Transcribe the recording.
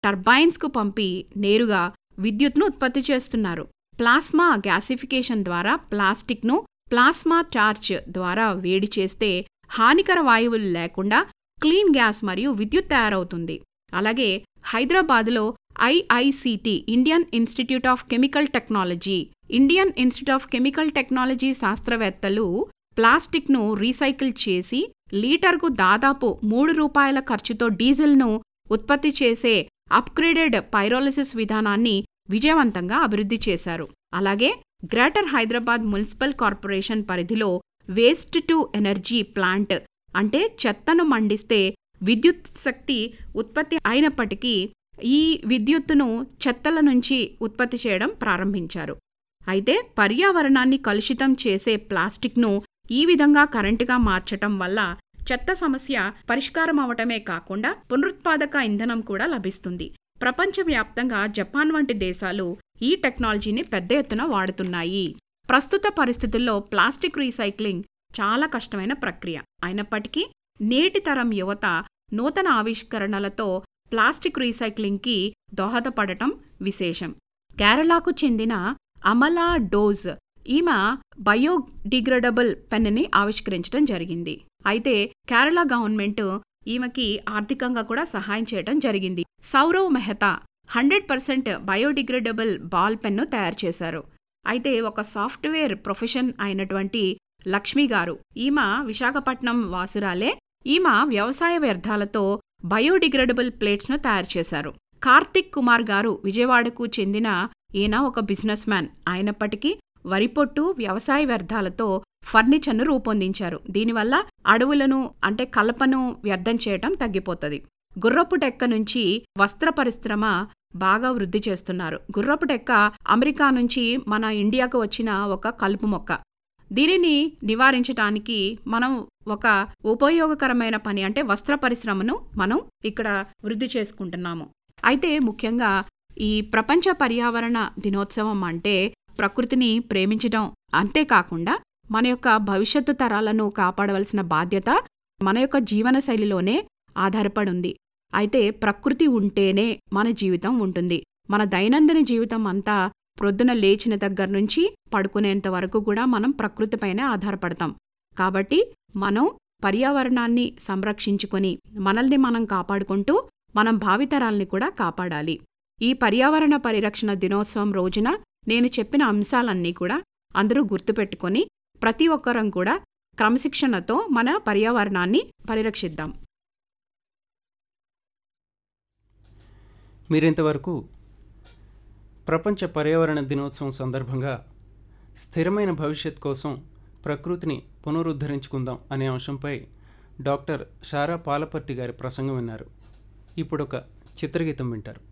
టర్బైన్స్కు పంపి నేరుగా విద్యుత్ను ఉత్పత్తి చేస్తున్నారు ప్లాస్మా గ్యాసిఫికేషన్ ద్వారా ప్లాస్టిక్ను ప్లాస్మా టార్చ్ ద్వారా వేడి చేస్తే హానికర వాయువులు లేకుండా క్లీన్ గ్యాస్ మరియు విద్యుత్ తయారవుతుంది అలాగే హైదరాబాద్లో IICT Indian institute of chemical technology Indian institute of chemical technology శాస్త్రవేత్తలు ప్లాస్టిక్ను రీసైకిల్ చేసి లీటర్కు దాదాపు మూడు రూపాయల ఖర్చుతో డీజిల్ను ఉత్పత్తి చేసే అప్గ్రేడెడ్ పైరోలిసిస్ విధానాన్ని విజయవంతంగా అభివృద్ధి చేశారు అలాగే గ్రేటర్ హైదరాబాద్ మున్సిపల్ కార్పొరేషన్ పరిధిలో వేస్ట్ టు ఎనర్జీ ప్లాంట్ అంటే చెత్తను మండిస్తే విద్యుత్ శక్తి ఉత్పత్తి అయినప్పటికీ ఈ విద్యుత్తును చెత్తల నుంచి ఉత్పత్తి చేయడం ప్రారంభించారు అయితే పర్యావరణాన్ని కలుషితం చేసే ప్లాస్టిక్ను ఈ విధంగా కరెంటుగా మార్చటం వల్ల చెత్త సమస్య పరిష్కారం అవటమే కాకుండా పునరుత్పాదక ఇంధనం కూడా లభిస్తుంది ప్రపంచవ్యాప్తంగా జపాన్ వంటి దేశాలు ఈ టెక్నాలజీని పెద్ద ఎత్తున వాడుతున్నాయి ప్రస్తుత పరిస్థితుల్లో ప్లాస్టిక్ రీసైక్లింగ్ చాలా కష్టమైన ప్రక్రియ అయినప్పటికీ నేటి తరం యువత నూతన ఆవిష్కరణలతో ప్లాస్టిక్ రీసైక్లింగ్కి దోహదపడటం విశేషం కేరళకు చెందిన అమలా డోజ్ ఈమె బయోడిగ్రేడబుల్ పెన్ని ఆవిష్కరించడం జరిగింది అయితే కేరళ గవర్నమెంట్ ఈమెకి ఆర్థికంగా కూడా సహాయం చేయడం జరిగింది Sourav Mehta hundred percent biodegradable ball pen తయారు చేశారు అయితే ఒక సాఫ్ట్వేర్ ప్రొఫెషన్ అయినటువంటి లక్ష్మి గారు ఈమె విశాఖపట్నం వాసురాలే ఈమె వ్యవసాయ వ్యర్థాలతో బయోడిగ్రేడబుల్ ప్లేట్స్ను తయారు చేశారు కార్తిక్ కుమార్ గారు విజయవాడకు చెందిన ఈయన ఒక బిజినెస్ మ్యాన్ అయినప్పటికీ వరిపొట్టు వ్యవసాయ వ్యర్థాలతో ఫర్నిచర్ను రూపొందించారు దీనివల్ల అడవులను అంటే కలపను వ్యర్థం చేయటం తగ్గిపోతుంది గుర్రపు డెక్క నుంచి వస్త్ర పరిశ్రమ బాగా వృద్ధి చేస్తున్నారు గుర్రపు డెక్క అమెరికా నుంచి మన ఇండియాకు వచ్చిన ఒక కలుపు మొక్క దీనిని నివారించడానికి మనం ఒక ఉపయోగకరమైన పని అంటే వస్త్ర పరిశ్రమను మనం ఇక్కడ వృద్ధి చేసుకుంటున్నాము అయితే ముఖ్యంగా ఈ ప్రపంచ పర్యావరణ దినోత్సవం అంటే ప్రకృతిని ప్రేమించడం అంతేకాకుండా మన యొక్క భవిష్యత్తు తరాలను కాపాడవలసిన బాధ్యత మన యొక్క జీవన శైలిలోనే ఆధారపడి ఉంది అయితే ప్రకృతి ఉంటేనే మన జీవితం ఉంటుంది మన దైనందిన జీవితం అంతా ప్రొద్దున లేచిన దగ్గర నుంచి పడుకునేంత వరకు కూడా మనం ప్రకృతిపైనే ఆధారపడతాం కాబట్టి మనం పర్యావరణాన్ని సంరక్షించుకొని మనల్ని మనం కాపాడుకుంటూ మనం భావితరాల్ని కూడా కాపాడాలి ఈ పర్యావరణ పరిరక్షణ దినోత్సవం రోజున నేను చెప్పిన అంశాలన్నీ కూడా అందరూ గుర్తుపెట్టుకొని ప్రతి ఒక్కరం కూడా క్రమశిక్షణతో మన పర్యావరణాన్ని పరిరక్షిద్దాం మీరింతవరకు ప్రపంచ పర్యావరణ దినోత్సవం సందర్భంగా స్థిరమైన భవిష్యత్ కోసం ప్రకృతిని పునరుద్ధరించుకుందాం అనే అంశంపై డాక్టర్ షారా పాలపర్తి గారి ప్రసంగం విన్నారు ఇప్పుడు ఒక చిత్రగీతం వింటారు